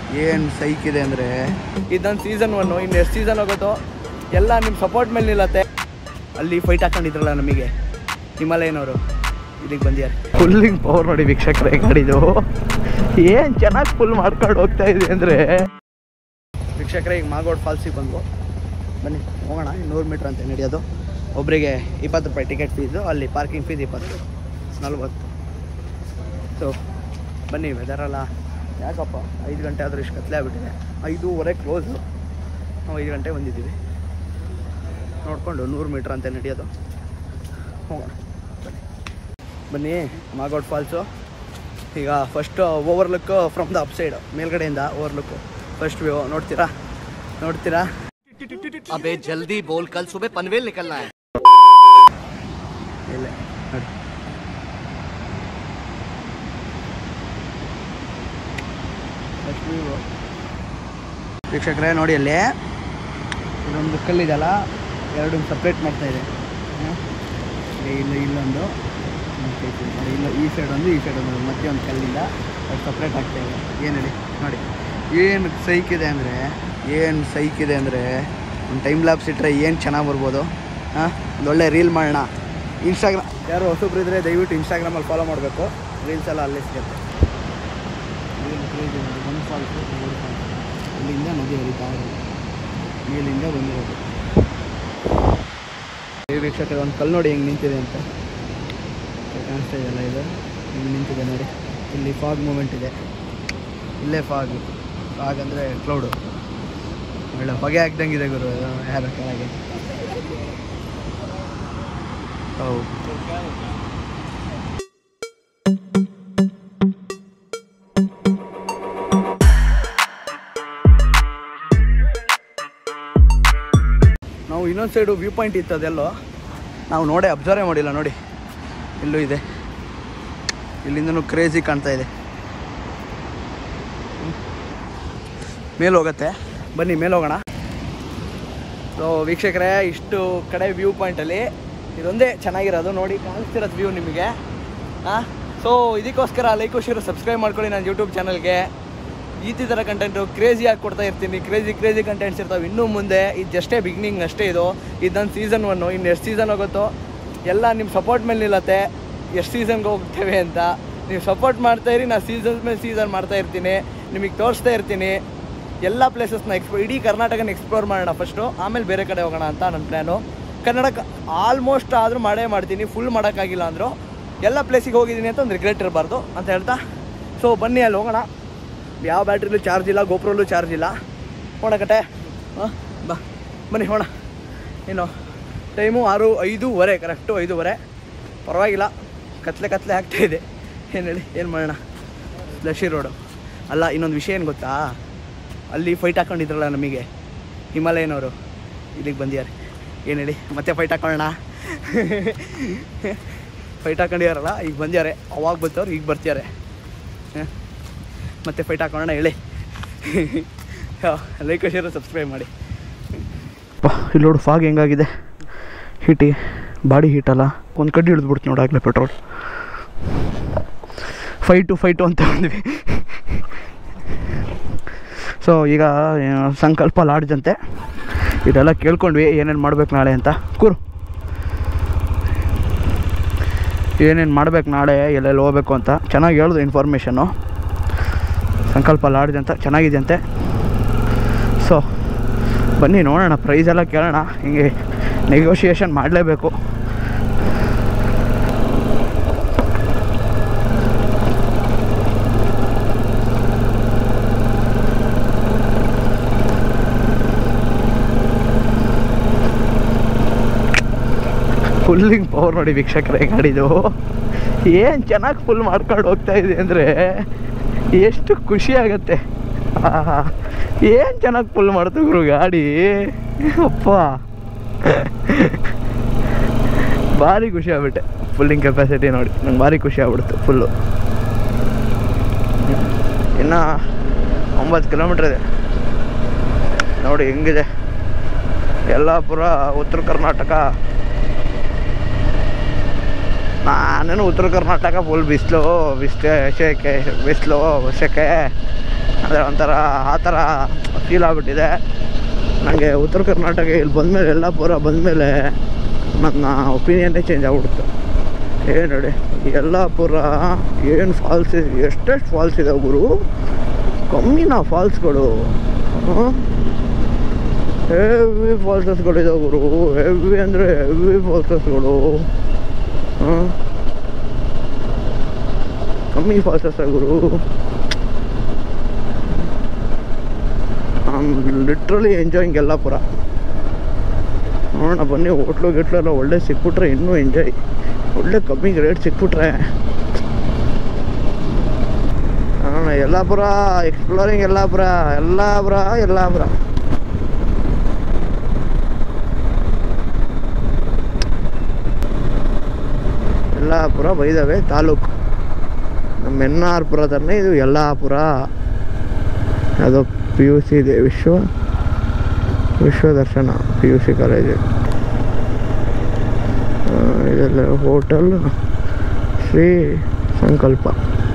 ಏನು ಸೈಕ್ ಇದೆ ಅಂದರೆ ಇದೊಂದು ಸೀಸನ್ ಒನ್ನು ಇನ್ನು ಎಷ್ಟು ಸೀಸನ್ ಹೋಗೋದು ಎಲ್ಲ ನಿಮ್ಮ ಸಪೋರ್ಟ್ ಮೇಲೆ ನಿಲ್ಲತ್ತೆ ಅಲ್ಲಿ ಫೈಟ್ ಹಾಕೊಂಡಿದ್ರಲ್ಲ ನಮಗೆ ಹಿಮಾಲಯನವರು ಇಲ್ಲಿಗೆ ಬಂದಿದ್ದಾರೆ ಫುಲ್ಲಿಂಗ್ ಪವರ್ ನೋಡಿ ವೀಕ್ಷಕರೇ ಗಾಡಿದು ಏನು ಚೆನ್ನಾಗಿ ಫುಲ್ ಮಾಡ್ಕೊಂಡು ಹೋಗ್ತಾ ಇದೆ ಅಂದರೆ ವೀಕ್ಷಕರೇ ಈಗ ಮಾಗೋಡ್ ಫಾಲ್ಸಿಗೆ ಬಂದು ಬನ್ನಿ ಹೋಗೋಣ ನೂರು ಮೀಟ್ರ್ ಅಂತ ನಡೆಯೋದು ಒಬ್ಬರಿಗೆ ಇಪ್ಪತ್ತು ರೂಪಾಯಿ ಟಿಕೆಟ್ ಫೀಸು ಅಲ್ಲಿ ಪಾರ್ಕಿಂಗ್ ಫೀಸ್ ಇಪ್ಪತ್ತು ನಲ್ವತ್ತು ಸೊ ಬನ್ನಿ ವೆದರಲ್ಲ ಯಾಕಪ್ಪ ಐದು ಗಂಟೆ ಆದರೂ ಇಷ್ಟು ಕತ್ಲೆ ಆಗ್ಬಿಟ್ಟಿದೆ ಐದೂವರೆ ಕ್ಲೋಸು ನಾವು ಐದು ಗಂಟೆ ಬಂದಿದ್ದೀವಿ ನೋಡಿಕೊಂಡು ನೂರು ಮೀಟ್ರ್ ಅಂತ ನಡೆಯೋದು ಹೋಗೋಣ ಬನ್ನಿ ಬನ್ನಿ ಮಾಗೋಡ್ ಫಾಲ್ಸು ಈಗ first overlook from the up side ಮೇಲ್ಗಡೆಯಿಂದ ಓವರ್ಲುಕ್ಕು ಫಸ್ಟ್ ವ್ಯೂ ನೋಡ್ತೀರಾ ನೋಡ್ತೀರಾ अबे जल्दी बोल कल सुबह पनवेल निकलना है ಇಲ್ಲೇ ನೋಡಿ ಫಸ್ಟ್ ವ್ಯೂ ವೀಕ್ಷಕರೇ ನೋಡಿ ಅಲ್ಲಿ ಇದೊಂದು ಕಲ್ಲಿದೆಯಲ್ಲ ಎರಡು ಸಪ್ರೇಟ್ ಮಾಡ್ತಾ ಇದೆ ಹ? ಇಲ್ಲಿ ಇಲ್ಲ ಇಲ್ಲೊಂದು ಮತ್ತೆ ಇದು ನೋಡಿ ಇಲ್ಲ ಈ ಸೈಡ್ ಒಂದು ಈ ಸೈಡ್ ಒಂದು ಮತ್ತೆ ಒಂದು ಕಲ್ಲಿಂದ ಅದು ಸಪ್ರೇಟ್ ಆಗ್ತಾ ಇದೆ ಏನು ಹೇಳಿ ನೋಡಿ ಏನು ಸೈಕ್ ಇದೆ ಅಂದರೆ ಏನು ಸೈಕ್ ಇದೆ ಅಂದರೆ ಒಂದು ಟೈಮ್ ಲ್ಯಾಬ್ಸ್ ಇಟ್ಟರೆ ಏನು ಚೆನ್ನಾಗಿ ಬರ್ಬೋದು ಹಾಂ ಒಂದು ಒಳ್ಳೆ ರೀಲ್ ಮಾಡೋಣ ಇನ್ಸ್ಟಾಗ್ರಾಮ್ ಯಾರು ಹೊಸಬ್ರು ಇದ್ದರೆ ದಯವಿಟ್ಟು ಇನ್ಸ್ಟಾಗ್ರಾಮಲ್ಲಿ ಫಾಲೋ ಮಾಡಬೇಕು ರೀಲ್ಸ್ ಎಲ್ಲ ಅಲ್ಲೇ ಸಿಗುತ್ತೆ ಏನು crazy ನೋಡಿ, ಒಂದು ಫಾಲ್ಸು ಎರಡು ಫಾಲ್ಸು ಇಲ್ಲಿಂದ ನದಿ ಹರಿತಾ ಇರೋದು ಮೇಲಿಂದ ಬಂದಿರೋದು ಈ ವೀಕ್ಷಕರ ಒಂದು ಕಲ್ಲು ನೋಡಿ ಹೆಂಗೆ ನಿಂತಿದೆ ಅಂತ ಕಾಣಿಸ್ತಾ ಇದೆಯಲ್ಲ ಇದು ಹಿಂಗೆ ನಿಂತಿದೆ ನೋಡಿ ಇಲ್ಲಿ ಫಾಗ್ ಮೂಮೆಂಟ್ ಇದೆ ಇಲ್ಲೇ ಫಾಗ್ ಫಾಗ್ ಅಂದರೆ ಕ್ಲೌಡು ಒಳ್ಳೆ ಹೊಗೆ ಹಾಕ್ದಂಗಿದೆ ಗುರು ಯಾರ ಕೆಳಗೆ ಹೌದು ನಾವು ಇನ್ನೊಂದು ಸೈಡು ವ್ಯೂ ಪಾಯಿಂಟ್ ಇತ್ತು ಅದೆಲ್ಲೋ ನಾವು ನೋಡೇ ಅಬ್ಸರ್ವೇ ಮಾಡಿಲ್ಲ ನೋಡಿ ಇಲ್ಲೂ ಇದೆ ಇಲ್ಲಿಂದನೂ ಕ್ರೇಜಿ ಕಾಣ್ತಾ ಇದೆ ಮೇಲೆ ಹೋಗತ್ತೆ ಬನ್ನಿ ಮೇಲೆ ಹೋಗೋಣ ಸೊ ವೀಕ್ಷಕರೇ ಇಷ್ಟು ಕಡೆ ವ್ಯೂ ಪಾಯಿಂಟಲ್ಲಿ ಇದೊಂದೇ ಚೆನ್ನಾಗಿರೋದು ನೋಡಿ ಕಾಣಿಸ್ತಿರೋದು ವ್ಯೂ ನಿಮಗೆ ಹಾಂ ಸೊ ಇದಕ್ಕೋಸ್ಕರ ಲೈಕ್ ಶೇರ್ ಸಬ್ಸ್ಕ್ರೈಬ್ ಮಾಡ್ಕೊಳ್ಳಿ ನನ್ನ ಯೂಟ್ಯೂಬ್ ಚಾನಲ್ಗೆ ಈ ಥರ ಕಂಟೆಂಟು ಕ್ರೇಜಿಯಾಗಿ ಕೊಡ್ತಾ ಇರ್ತೀನಿ ಕ್ರೇಜಿ ಕ್ರೇಜಿ ಕಂಟೆಂಟ್ಸ್ ಇರ್ತಾವೆ ಇನ್ನೂ ಮುಂದೆ ಇದು ಜಸ್ಟೇ ಬಿಗ್ನಿಂಗ್ ಅಷ್ಟೇ ಇದು ಇದೊಂದು ಸೀಸನ್ ಒನ್ನು ಇನ್ನು ಎಷ್ಟು ಸೀಸನ್ ಹೋಗುತ್ತೋ ಎಲ್ಲ ನಿಮ್ಮ ಸಪೋರ್ಟ್ ಮೇಲೆ ನಿಲ್ಲತ್ತೆ ಎಷ್ಟು ಸೀಸನ್ಗೆ ಹೋಗ್ತೇವೆ ಅಂತ ನೀವು ಸಪೋರ್ಟ್ ಮಾಡ್ತಾ ಇರಿ ನಾನು ಸೀಸನ್ ಮೇಲೆ ಸೀಸನ್ ಮಾಡ್ತಾ ಇರ್ತೀನಿ ನಿಮಗೆ ತೋರಿಸ್ತಾ ಇರ್ತೀನಿ ಎಲ್ಲ ಪ್ಲೇಸಸ್ನ ಎಕ್ಸ್ಪ್ಲೋ ಇಡೀ ಕರ್ನಾಟಕನ ಎಕ್ಸ್ಪ್ಲೋರ್ ಮಾಡೋಣ ಫಸ್ಟು ಆಮೇಲೆ ಬೇರೆ ಕಡೆ ಹೋಗೋಣ ಅಂತ ನನ್ನ ಪ್ಲ್ಯಾನು ಕನ್ನಡಕ ಆಲ್ಮೋಸ್ಟ್ ಆದರೂ ಮಾಡೇ ಮಾಡ್ತೀನಿ ಫುಲ್ ಮಾಡೋಕ್ಕಾಗಿಲ್ಲ ಅಂದರು ಎಲ್ಲ ಪ್ಲೇಸಿಗೆ ಹೋಗಿದ್ದೀನಿ ಅಂತ ಒಂದು ರಿಗ್ರೆಟ್ ಇರಬಾರ್ದು ಅಂತ ಹೇಳ್ತಾ ಸೊ ಬನ್ನಿ ಅಲ್ಲಿ ಹೋಗೋಣ ಯಾವ ಬ್ಯಾಟ್ರಿಲೂ ಚಾರ್ಜ್ ಇಲ್ಲ ಗೋಪ್ರಲ್ಲೂ ಚಾರ್ಜ್ ಇಲ್ಲ ಹೋಣಕಟ್ಟೆ ಹಾಂ ಬಾ ಬನ್ನಿ ಹೋಣ ಏನು ಟೈಮು ಆರು ಐದೂವರೆ ಕರೆಕ್ಟು ಐದೂವರೆ ಪರವಾಗಿಲ್ಲ ಕತ್ಲೆ ಕತ್ಲೆ ಆಗ್ತಾ ಇದೆ ಏನು ಹೇಳಿ ಏನು ಮಾಡೋಣ ಲಶಿ ರೋಡು ಅಲ್ಲ ಇನ್ನೊಂದು ವಿಷಯ ಏನು ಗೊತ್ತಾ ಅಲ್ಲಿ ಫೈಟ್ ಹಾಕೊಂಡಿದ್ರಲ್ಲ ನಮಗೆ ಹಿಮಾಲಯನವರು ಇಲ್ಲಿಗೆ ಬಂದಿದ್ದಾರೆ ಏನು ಹೇಳಿ ಮತ್ತೆ ಫೈಟ್ ಹಾಕೊಳ್ಳೋಣ ಫೈಟ್ ಹಾಕೊಂಡಿದಾರಲ್ಲ ಈಗ ಬಂದಿದ್ದಾರೆ ಅವಾಗ ಬರ್ತಾವ್ರು ಈಗ ಬರ್ತಿದ್ದಾರೆ ಹ? ಮತ್ತೆ ಫೈಟ್ ಹಾಕೊಳ್ಳೋಣ ಹೇಳಿ ಲೈಕ್ ಶೇರ್ ಸಬ್ಸ್ಕ್ರೈಬ್ ಮಾಡಿ ಇಲ್ಲಿ ನೋಡು ಫಾಗ್ ಹೆಂಗಾಗಿದೆ ಹೀಟಿ ಬಾಡಿ ಹೀಟಲ್ಲ ಒಂದು ಕಡ್ಡಿ ಹಿಡಿದ್ಬಿಡ್ತು ನೋಡಾಗಲೇ ಪೆಟ್ರೋಲ್ ಫೈಟು ಫೈಟು ಅಂತ ಬಂದ್ವಿ ಸೊ ಈಗ ಆ, ಸಂಕಲ್ಪ ಲಾಡ್ಜ್ ಅಂತೆ ಇದೆಲ್ಲ ಕೇಳ್ಕೊಂಡ್ವಿ ಏನೇನು ಮಾಡ್ಬೇಕು ನಾಳೆ ಅಂತ ಕೂರು ಏನೇನು ಮಾಡ್ಬೇಕು ನಾಳೆ ಎಲ್ಲೆಲ್ಲಿ ಹೋಗ್ಬೇಕು ಅಂತ ಚೆನ್ನಾಗಿ ಹೇಳಿದ್ರು ಇನ್ಫಾರ್ಮೇಷನ್ನು ಸಂಕಲ್ಪ ಲಾಡ್ಜ್ ಅಂತ ಚೆನ್ನಾಗಿದೆ ಅಂತೆ ಸೊ ಬನ್ನಿ ನೋಡೋಣ ಪ್ರೈಸ್ ಎಲ್ಲ ಕೇಳೋಣ ಹಿಂಗೆ ನೆಗೋಷಿಯೇಷನ್ ಮಾಡಲೇಬೇಕು ಫುಲ್ಲಿಂಗ್ ಪವರ್ ನೋಡಿ ವೀಕ್ಷಕರೇ ಗಾಡಿದು ಏನು ಚೆನ್ನಾಗಿ ಫುಲ್ ಮಾಡ್ಕೊಂಡು ಹೋಗ್ತಾ ಇದೆ ಅಂದರೆ ಎಷ್ಟು ಖುಷಿ ಆಗತ್ತೆ ಏನು ಚೆನ್ನಾಗಿ ಫುಲ್ ಮಾಡ್ತು ಗುರು ಗಾಡಿ ಅಪ್ಪ ಭಾರಿ ಖುಷಿ ಆಗ್ಬಿಟ್ಟೆ ಫುಲ್ಲಿಂಗ್ ಕೆಪಾಸಿಟಿ ನೋಡಿ ನಂಗೆ ಭಾರಿ ಖುಷಿ ಆಗ್ಬಿಡ್ತು ಫುಲ್ಲು ಇನ್ನು ಒಂಬತ್ತು ಕಿಲೋಮೀಟ್ರ್ ಇದೆ ನೋಡಿ ಹೆಂಗಿದೆ ಯಲ್ಲಾಪುರ ಉತ್ತರ ಕರ್ನಾಟಕ ನಾನೇನು ಉತ್ತರ ಕರ್ನಾಟಕ ಫುಲ್ ಬಿಸಿಲು ಬಿಸ್ಲು ಸೆಕೆ ಬಿಸಿಲು ಸೆಕೆ ಅಂದರೆ ಒಂಥರ ಆ ಥರ ಫೀಲ್ ಆಗ್ಬಿಟ್ಟಿದೆ ನನಗೆ ಉತ್ತರ ಕರ್ನಾಟಕ ಇಲ್ಲಿ ಬಂದಮೇಲೆ ಯಲ್ಲಾಪುರ ಬಂದಮೇಲೆ ನನ್ನ ಒಪಿನಿಯನ್ನೇ ಚೇಂಜ್ ಆಗ್ಬಿಡ್ತು ಏನು ನೋಡಿ ಯಲ್ಲಾಪುರ ಏನು ಫಾಲ್ಸ್ ಎಷ್ಟೆಷ್ಟು ಫಾಲ್ಸ್ ಇದೆ ಗುರು ಕಮ್ಮಿನ ಫಾಲ್ಸ್ಗಳು ಹೆವಿ ಫಾಲ್ಸಸ್ಗಳಿದೆ ಗುರು ಹೆವಿ ಅಂದರೆ ಹೆವಿ ಫಾಲ್ಸಸ್ಗಳು ಹಾಂ ಕಮ್ಮಿ ಫಾಲ್ಸಸ್ ಗುರು ಲಿಟ್ರಲಿ ಎಂಜಾಯಿಂಗ್ ಯಲ್ಲಾಪುರ ನೋಡೋಣ ಬನ್ನಿ ಹೋಟ್ಲು ಗಿಟ್ಲು ಎಲ್ಲ ಒಳ್ಳೆ ಸಿಕ್ಬಿಟ್ರೆ ಇನ್ನೂ ಎಂಜಾಯ್ ಒಳ್ಳೆ ಕಮ್ಮಿ ರೇಟ್ ಸಿಕ್ಬಿಟ್ರೆ ನೋಡೋಣ ಯಲ್ಲಾಪುರ ಎಕ್ಸ್ಪ್ಲೋರಿಂಗ್ ಯಲ್ಲಾಪುರ ಯಲ್ಲಾಪುರ ಯಲ್ಲಾಪುರ ಯಲ್ಲಾಪುರ ಬೈದವೆ ತಾಲೂಕು ನಮ್ಮ ಎನ್ ಆರ್ ಪುರದಲ್ಲೇ ಇದು ಯಲ್ಲಾಪುರ ಅದು ಪಿ ಯು ಸಿ ಇದೆ Vishwa Vishwadarshan P U C college ಇದೆಲ್ಲ ಹೋಟೆಲ್ ಶ್ರೀ ಸಂಕಲ್ಪ